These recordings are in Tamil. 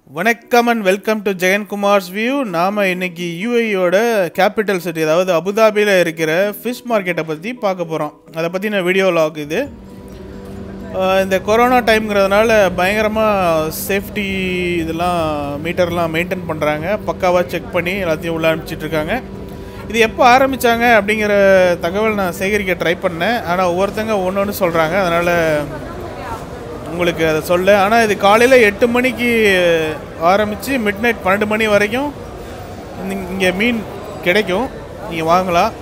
வணக்கம் and welcome to Jagankumar's view நாம் இன்னைக்கு யூஏயோட கேபிட்டல் சிட்டி அதாவது அபுதாபியில் இருக்கிற ஃபிஷ் மார்க்கெட்டை பற்றி பார்க்க போகிறோம் அதை பற்றின வீடியோ லாக் இது அஹ் இந்த கொரோனா டைம்ங்கிறதுனால பயங்கரமாக சேஃப்டி இதெல்லாம் மீட்டர்லாம் மெயின்டைன் பண்ணுறாங்க பக்காவாக செக் பண்ணி எல்லாத்தையும் உள்ள அனுப்பிச்சிட்டு இருக்காங்க இது எப்போ ஆரம்பித்தாங்க அப்படிங்கிற தகவல் நான் சேகரிக்க ட்ரை பண்ணேன் ஆனால் ஒவ்வொருத்தங்க ஒன்று ஒன்று சொல்கிறாங்க அதனால் உங்களுக்கு அதை சொல்ல ஆனால் இது காலையில் எட்டு மணிக்கு ஆரம்பித்து மிட் நைட் பன்னெண்டு மணி வரைக்கும் இங்கே மீன் கிடைக்கும் நீங்கள் வாங்கலாம்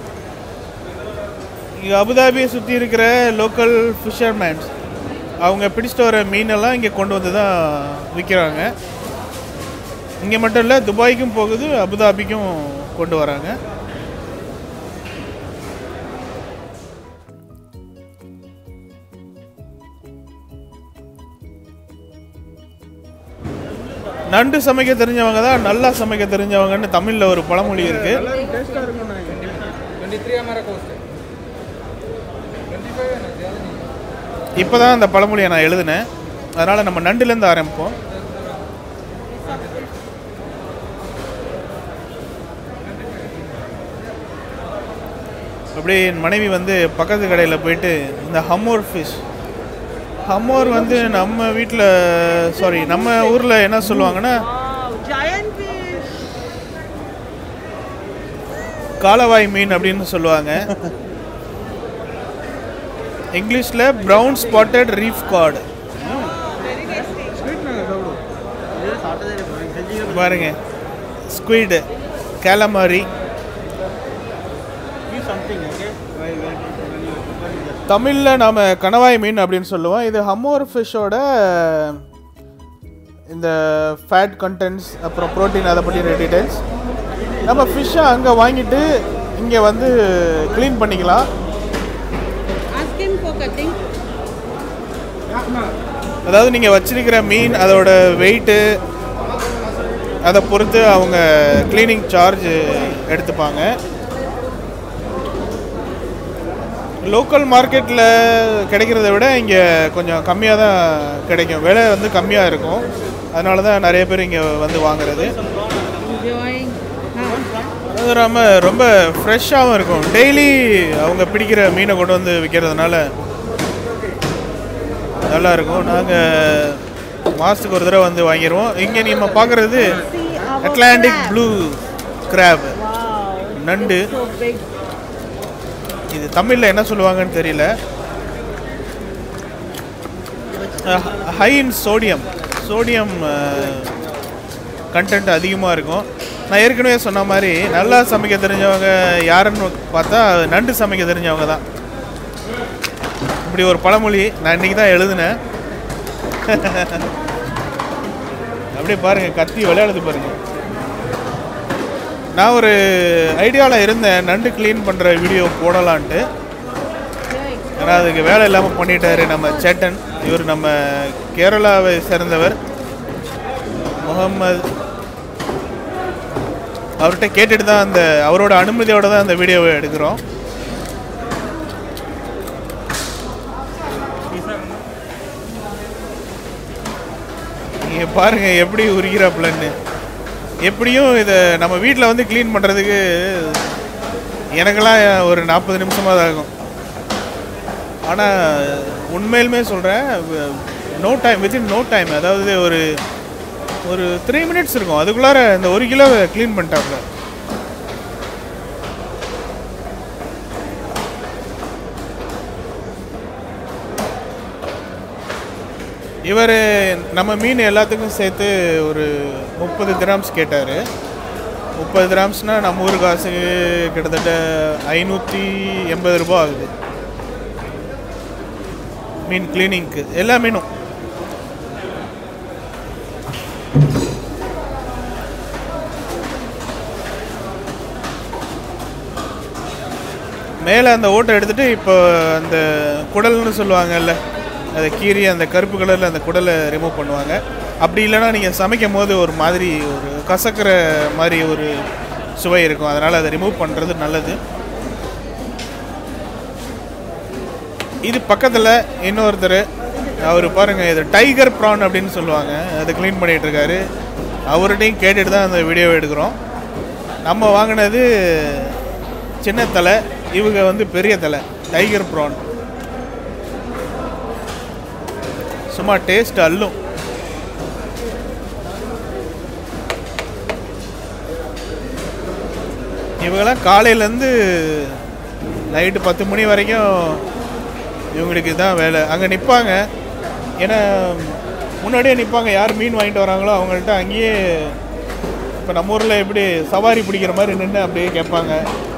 இங்கே அபுதாபியை சுற்றி இருக்கிற லோக்கல் ஃபிஷர்மேன்ஸ் அவங்க பிடிச்சிட்டு வர மீனெல்லாம் இங்கே கொண்டு வந்து தான் விற்கிறாங்க இங்கே மட்டும் இல்லை துபாய்க்கும் போகுது அபுதாபிக்கும் கொண்டு வராங்க நண்டு சமைக்க தெரிஞ்சவங்க தான் நல்லா சமைக்க தெரிஞ்சவங்கன்னு தமிழில் ஒரு பழமொழி இருக்கு टेस्टा இருக்கும் ट्वेंटी थ्री हमारा कॉस्ट है ट्वेंटी फाइव है ना ज़्यादा नहीं இப்போ தான் அந்த பழமொழியை நான் எழுதினேன் அதனால் நம்ம நண்டுலேருந்து ஆரம்பிப்போம் அப்படியே என் மனைவி வந்து பக்கத்து கடையில் போயிட்டு இந்த ஹம்மோர் ஃபிஷ் ஹம்மோர் வந்து நம்ம வீட்டில் சாரி நம்ம ஊரில் என்ன சொல்லுவாங்கன்னா Wow, giant fish. காலவாய் மீன் அப்படின்னு சொல்லுவாங்க இங்கிலீஷில் brown spotted reef cod Very tasty. Sweet ना दौड़ो பாருங்க ஸ்குயிடு கேலமாரி தமிழில் நாம் கணவாய் மீன் அப்படின்னு சொல்லுவோம் இது ஹம்மோர் ஃபிஷ்ஷோட இந்த ஃபேட் கண்டென்ட்ஸ் அப்புறம் ப்ரோட்டீன் அதை பற்றின டீடைல்ஸ் நம்ம ஃபிஷ்ஷை அங்கே வாங்கிட்டு இங்கே வந்து க்ளீன் பண்ணிக்கலாம் Ask him for cutting. அதாவது நீங்கள் வச்சிருக்கிற மீன் அதோட வெயிட்டு அதை பொறுத்து அவங்க க்ளீனிங் சார்ஜ் எடுத்துப்பாங்க லோக்கல் மார்க்கெட்டில் கிடைக்கிறத விட இங்கே கொஞ்சம் கம்மியாக தான் கிடைக்கும் விலை வந்து கம்மியாக இருக்கும் அதனால தான் நிறைய பேர் இங்கே வந்து வாங்குறது Enjoying. Huh. அது இல்லாமல் ரொம்ப ஃப்ரெஷ்ஷாகவும் இருக்கும் டெய்லி அவங்க பிடிக்கிற மீனை கொண்டு வந்து விற்கிறதுனால நல்லா இருக்கும் நாங்கள் மாதத்துக்கு ஒரு தடவை வந்து வாங்கிடுவோம் இங்கே நம்ம பார்க்குறது See our Atlantic crab. Blue crab Wow. நண்டு So big. இது தமிழில் என்ன சொல்லுவாங்கன்னு தெரியல high in sodium sodium content அதிகமாக இருக்கும் நான் ஏற்கனவே சொன்ன மாதிரி நல்லா சமைக்க தெரிஞ்சவங்க யாருன்னு பார்த்தா நண்டு சமைக்க தெரிஞ்சவங்க தான் இப்படி ஒரு பழமொழி நான் இன்றைக்கி தான் எழுதினேன் அப்படியே பாருங்கள் கத்தி விளையாடுது பாருங்கள் நான் ஒரு ஐடியாவில் இருந்தேன் நண்டு க்ளீன் பண்ணுற வீடியோ போடலான்ட்டு Good. ஆனால் அதுக்கு வேலை இல்லாமல் பண்ணிட்டாரு நம்ம சேட்டன் இவர் நம்ம கேரளாவை சேர்ந்தவர் முகமது அவர்கிட்ட கேட்டுட்டு தான் அந்த அவரோட அனுமதியோட தான் அந்த வீடியோவை எடுக்கிறோம் நீங்கள் பாருங்கள் எப்படி உரிக்கிறாப்புலன்னு எப்படியும் இதை நம்ம வீட்டில் வந்து க்ளீன் பண்ணுறதுக்கு எனக்கெல்லாம் ஒரு நாற்பது நிமிஷமாக தான் ஆகும் ஆனால் உண்மையிலுமே சொல்கிறேன் no time within no time அதாவது ஒரு ஒரு த்ரீ மினிட்ஸ் இருக்கும் அதுக்குள்ளார இந்த ஒரு கிலோ க்ளீன் பண்ணிட்டாப்புல இவர் நம்ம மீன் எல்லாத்துக்கும் சேர்த்து ஒரு முப்பது கிராம்ஸ் கேட்டார் முப்பது கிராம்ஸ்னால் நம்ம ஊர் காசுக்கு கிட்டத்தட்ட ஐநூற்றி எண்பது ரூபா ஆகுது மீன் கிளீனிங்க்கு எல்லா மீனும் மேலே அந்த ஓட்டை எடுத்துட்டு இப்போ அந்த குடல்னு சொல்லுவாங்கல்ல அதை கீறி அந்த கருப்பு கலரில் அந்த குடலை ரிமூவ் பண்ணுவாங்க அப்படி இல்லைன்னா நீங்கள் சமைக்கும் போது ஒரு மாதிரி ஒரு கசக்கிற மாதிரி ஒரு சுவை இருக்கும் அதனால் அதை ரிமூவ் பண்ணுறது நல்லது இது பக்கத்தில் இன்னொருத்தர் அவர் பாருங்க இது டைகர் ப்ரான் அப்படின்னு சொல்லுவாங்க அதை க்ளீன் பண்ணிட்டு இருக்காரு அவர்கிட்டையும் கேட்டுட்டு தான் அந்த வீடியோ எடுக்கிறோம் நம்ம வாங்கினது சின்ன தலை இவங்க வந்து பெரிய தலை டைகர் ப்ரான் சும்மா டேஸ்ட் அல்லும் இவங்கெல்லாம் காலையிலேருந்து நைட்டு பத்து மணி வரைக்கும் இவங்களுக்கு தான் வேலை அங்கே நிற்பாங்க ஏன்னா முன்னாடியே நிற்பாங்க யார் மீன் வாங்கிட்டு வராங்களோ அவங்கள்ட்ட அங்கேயே இப்போ நம்ம ஊரில் எப்படி சவாரி பிடிக்கிற மாதிரி நின்று அப்படியே கேட்பாங்க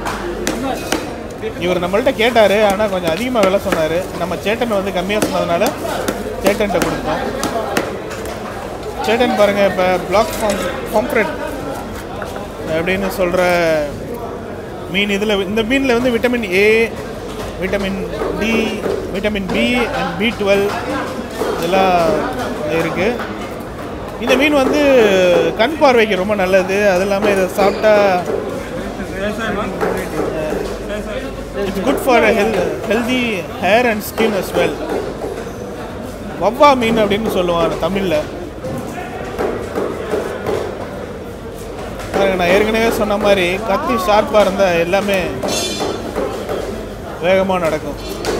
இவர் நம்மள்ட்ட கேட்டார் ஆனால் கொஞ்சம் அதிகமாக விலை சொன்னார் நம்ம சேட்டன் வந்து கம்மியாக சொன்னதுனால சேட்டன்ட்ட கொடுத்தோம் சேட்டன் பாருங்கள் இப்போ பிளாக் ஃபார்ம் ஃபாம்ப்ரெட் அப்படின்னு சொல்கிற மீன் இதில் இந்த மீனில் வந்து vitamin A vitamin D vitamin B and B twelve இதெல்லாம் இருக்குது இந்த மீன் வந்து கண் பார்வைக்கு ரொம்ப நல்லது அது இல்லாமல் இதை சாப்பிட்டா இட்ஸ் குட் ஃபார் ஹெல் healthy hair and skin as well வவ்வா மீன் அப்படின்னு சொல்லுவாங்க தமிழில் பாருங்க, நான் ஏற்கனவே சொன்ன மாதிரி கத்தி ஷார்ப்பாக இருந்தால் எல்லாமே வேகமாக நடக்கும்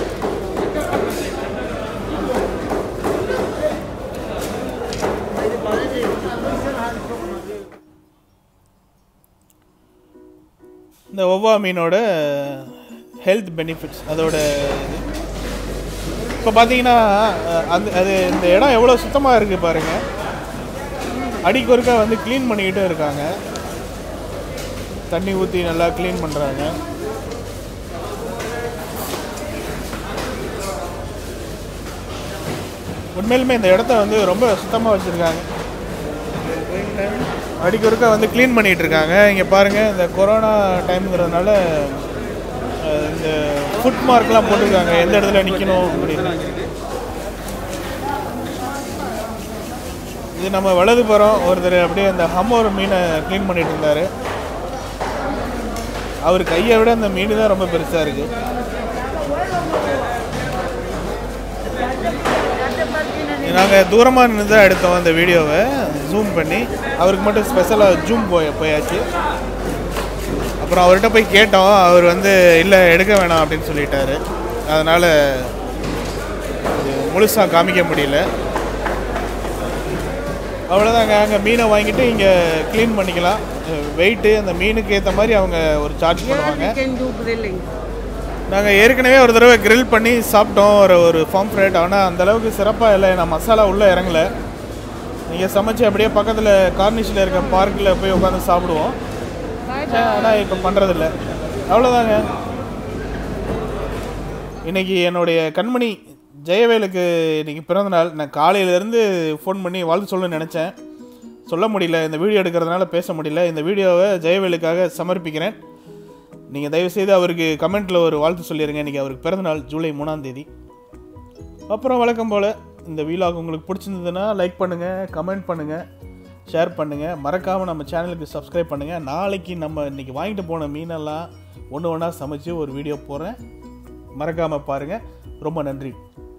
இந்த ஒவ்வா மீனோட ஹெல்த் பெனிஃபிட்ஸ் அதோட இது இப்போ பார்த்தீங்கன்னா அஹ், அந்த அது இந்த இடம் எவ்வளோ சுத்தமாக இருக்குது பாருங்கள் அடிக்கு ஒருக்கா வந்து க்ளீன் பண்ணிக்கிட்டே இருக்காங்க தண்ணி ஊற்றி நல்லா க்ளீன் பண்ணுறாங்க உண்மையிலுமே இந்த இடத்த வந்து ரொம்ப சுத்தமாக வச்சுருக்காங்க அடிக்க ஒருக்கா வந்து க்ளீன் பண்ணிகிட்டு இருக்காங்க இங்கே பாருங்கள் இந்த கொரோனா டைம்ங்கிறதுனால அஹ், இந்த ஃபுட் மார்க்லாம் போட்டிருக்காங்க எந்த இடத்துல நிற்கணும் அப்படின்னு இது நம்ம வலதுபுறம் ஒருத்தர் அப்படியே அந்த ஹம்மோர் மீனை க்ளீன் பண்ணிட்டு இருந்தார் அவர் கையை விட அந்த மீன் தான் ரொம்ப பெருசாக இருக்கு நாங்கள் தூரமாக நின்று தான் எடுத்தோம் அந்த வீடியோவை ஜூம் பண்ணி அவருக்கு மட்டும் ஸ்பெஷலாக ஜூம் போய் போயாச்சு அப்புறம் அவர்கிட்ட போய் கேட்டோம் அவர் வந்து இல்லை எடுக்க வேணாம் அப்படின்னு சொல்லிட்டாரு அதனால் முழுசாக காமிக்க முடியல அவ்வளோதாங்க அங்கே மீனை வாங்கிட்டு இங்கே க்ளீன் பண்ணிக்கலாம் வெயிட்டு அந்த மீனுக்கு ஏற்ற மாதிரி அவங்க ஒரு சார்ஜ் Here பண்ணுவாங்க we can do grilling. நாங்கள் ஏற்கனவே ஒரு தடவை grill பண்ணி சாப்பிட்டோம் ஒரு ஒரு ஃபார்ம் ஃப்ரைட் ஆனால் அந்த அளவுக்கு சிறப்பாக இல்லை நான் மசாலா உள்ளே இறங்கல நீங்கள் சமைச்சு அப்படியே பக்கத்தில் கார்னிஷில் இருக்க பார்க்கில் போய் உட்காந்து சாப்பிடுவோம் Bye bye. ஆனால் இப்போ பண்ணுறதில்ல அவ்வளோதாங்க இன்னைக்கு என்னுடைய கண்மணி ஜெயவேலுக்கு இன்னைக்கு பிறந்த நாள் நான் காலையிலேருந்து ஃபோன் பண்ணி வாழ்த்து சொல்லணும்னு நினச்சேன் சொல்ல முடியல இந்த வீடியோ எடுக்கிறதுனால பேச முடியல இந்த வீடியோவை ஜெயவேலுக்காக சமர்ப்பிக்கிறேன் நீங்கள் தயவுசெய்து அவருக்கு கமெண்ட்டில் ஒரு வாழ்த்து சொல்லிடுங்க இன்றைக்கி அவருக்கு பிறந்த நாள் ஜூலை மூணாம் தேதி அப்புறம் வழக்கம் போல் இந்த வீலாக் உங்களுக்கு பிடிச்சிருந்ததுன்னா லைக் பண்ணுங்கள் கமெண்ட் பண்ணுங்கள் ஷேர் பண்ணுங்கள் மறக்காமல் நம்ம சேனலுக்கு சப்ஸ்கிரைப் பண்ணுங்கள் நாளைக்கு நம்ம இன்றைக்கி வாங்கிட்டு போன மீனெல்லாம் ஒன்று ஒன்றா சமைச்சு ஒரு வீடியோ போடுறேன் மறக்காமல் பாருங்கள் ரொம்ப நன்றி